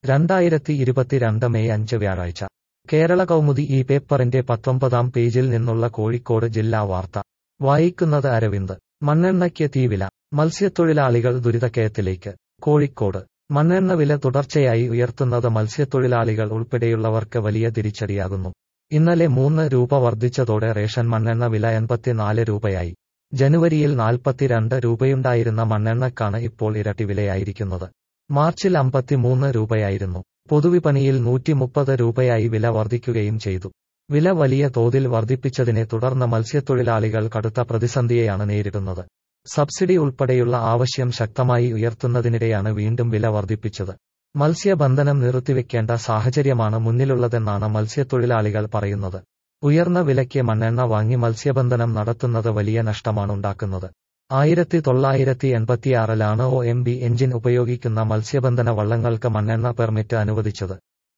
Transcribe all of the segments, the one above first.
രണ്ടായിരത്തി ഇരുപത്തിരണ്ട് മെയ് അഞ്ച് വ്യാഴാഴ്ച കേരള കൗമുദി ഈ പേപ്പറിന്റെ പത്തൊമ്പതാം പേജിൽ നിന്നുള്ള കോഴിക്കോട് ജില്ലാ വാർത്ത വായിക്കുന്നത് അരവിന്ദ് മണ്ണെണ്ണയ്ക്ക് തീവില മത്സ്യത്തൊഴിലാളികൾ ദുരിതക്കയത്തിലേക്ക് കോഴിക്കോട് മണ്ണെണ്ണ വില തുടർച്ചയായി ഉയർത്തുന്നത് മത്സ്യത്തൊഴിലാളികൾ ഉൾപ്പെടെയുള്ളവർക്ക് വലിയ തിരിച്ചടിയാകുന്നു ഇന്നലെ മൂന്ന് രൂപ വർദ്ധിച്ചതോടെ റേഷൻ മണ്ണെണ്ണ വില എൺപത്തിനാല് രൂപയായി ജനുവരിയിൽ നാൽപ്പത്തിരണ്ട് രൂപയുണ്ടായിരുന്ന മണ്ണെണ്ണക്കാണ് ഇപ്പോൾ ഇരട്ടി വിലയായിരിക്കുന്നത് മാർച്ചിൽ അമ്പത്തിമൂന്ന് രൂപയായിരുന്നു പൊതുവിപണിയിൽ നൂറ്റിമുപ്പത് രൂപയായി വില വർദ്ധിക്കുകയും ചെയ്തു വില വലിയ തോതിൽ വർദ്ധിപ്പിച്ചതിനെ തുടർന്ന് മത്സ്യത്തൊഴിലാളികൾ കടുത്ത പ്രതിസന്ധിയെയാണ് നേരിടുന്നത് സബ്സിഡി ഉൾപ്പെടെയുള്ള ആവശ്യം ശക്തമായി ഉയർത്തുന്നതിനിടെയാണ് വീണ്ടും വില വർദ്ധിപ്പിച്ചത് മത്സ്യബന്ധനം നിർത്തിവെക്കേണ്ട സാഹചര്യമാണ് മുന്നിലുള്ളതെന്നാണ് മത്സ്യത്തൊഴിലാളികൾ പറയുന്നത് ഉയർന്ന വിലയ്ക്ക് മണ്ണെണ്ണ വാങ്ങി മത്സ്യബന്ധനം നടത്തുന്നത് വലിയ നഷ്ടമാണുണ്ടാക്കുന്നത് ആയിരത്തി തൊള്ളായിരത്തി എൺപത്തിയാറിലാണ് ഒ എം ബി എഞ്ചിൻ ഉപയോഗിക്കുന്ന മത്സ്യബന്ധന വള്ളങ്ങൾക്ക് മണ്ണെണ്ണ പെർമിറ്റ് അനുവദിച്ചത്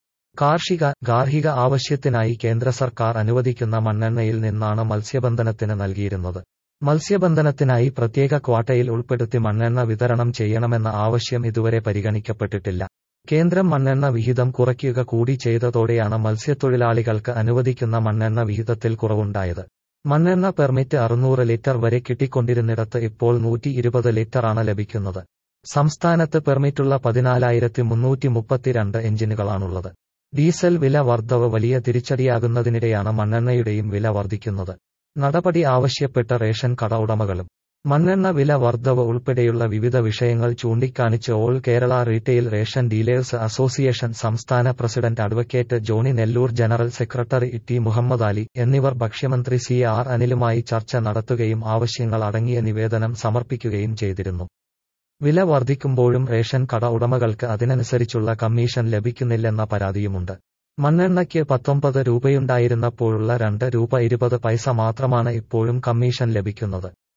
കാർഷിക ഗാർഹിക ആവശ്യത്തിനായി കേന്ദ്ര സർക്കാർ അനുവദിക്കുന്ന മണ്ണെണ്ണയിൽ നിന്നാണ് മത്സ്യബന്ധനത്തിന് നൽകിയിരുന്നത് മത്സ്യബന്ധനത്തിനായി പ്രത്യേക ക്വാട്ടയിൽ ഉൾപ്പെടുത്തി മണ്ണെണ്ണ വിതരണം ചെയ്യണമെന്ന ആവശ്യം ഇതുവരെ പരിഗണിക്കപ്പെട്ടിട്ടില്ല കേന്ദ്രം മണ്ണെണ്ണ വിഹിതം കുറയ്ക്കുക കൂടി ചെയ്തതോടെയാണ് മത്സ്യത്തൊഴിലാളികൾക്ക് അനുവദിക്കുന്ന മണ്ണെണ്ണ വിഹിതത്തിൽ കുറവുണ്ടായത് മണ്ണെണ്ണ പെർമിറ്റ് അറുന്നൂറ് ലിറ്റർ വരെ കിട്ടിക്കൊണ്ടിരുന്നിടത്ത് ഇപ്പോൾ നൂറ്റി ഇരുപത് ലിറ്ററാണ് ലഭിക്കുന്നത് സംസ്ഥാനത്ത് പെർമിറ്റുള്ള പതിനാലായിരത്തി മുന്നൂറ്റി മുപ്പത്തിരണ്ട് എഞ്ചിനുകളാണുള്ളത് ഡീസൽ വില വർധവ് വലിയ തിരിച്ചടിയാകുന്നതിനിടെയാണ് മണ്ണെണ്ണയുടെയും വില വർദ്ധിക്കുന്നത് നടപടി ആവശ്യപ്പെട്ട റേഷൻ കട ഉടമകളും മണ്ണെണ്ണ വില വർധവ് ഉൾപ്പെടെയുള്ള വിവിധ വിഷയങ്ങൾ ചൂണ്ടിക്കാണിച്ച് all Kerala retail ration dealers association സംസ്ഥാന president advocate Johny Nelloor general secretary T Muhammad Ali എന്നിവർ ഭക്ഷ്യമന്ത്രി സി ആർ അനിലുമായി ചർച്ച നടത്തുകയും ആവശ്യങ്ങൾ അടങ്ങിയ നിവേദനം സമർപ്പിക്കുകയും ചെയ്തിരുന്നു വില വർദ്ധിക്കുമ്പോഴും റേഷൻ കട ഉടമകൾക്ക് അതിനനുസരിച്ചുള്ള കമ്മീഷൻ ലഭിക്കുന്നില്ലെന്ന പരാതിയുമുണ്ട് മണ്ണെണ്ണയ്ക്ക് പത്തൊമ്പത് രൂപയുണ്ടായിരുന്നപ്പോഴുള്ള രണ്ട് രൂപ ഇരുപത് പൈസ മാത്രമാണ് ഇപ്പോഴും കമ്മീഷൻ ലഭിക്കുന്നത്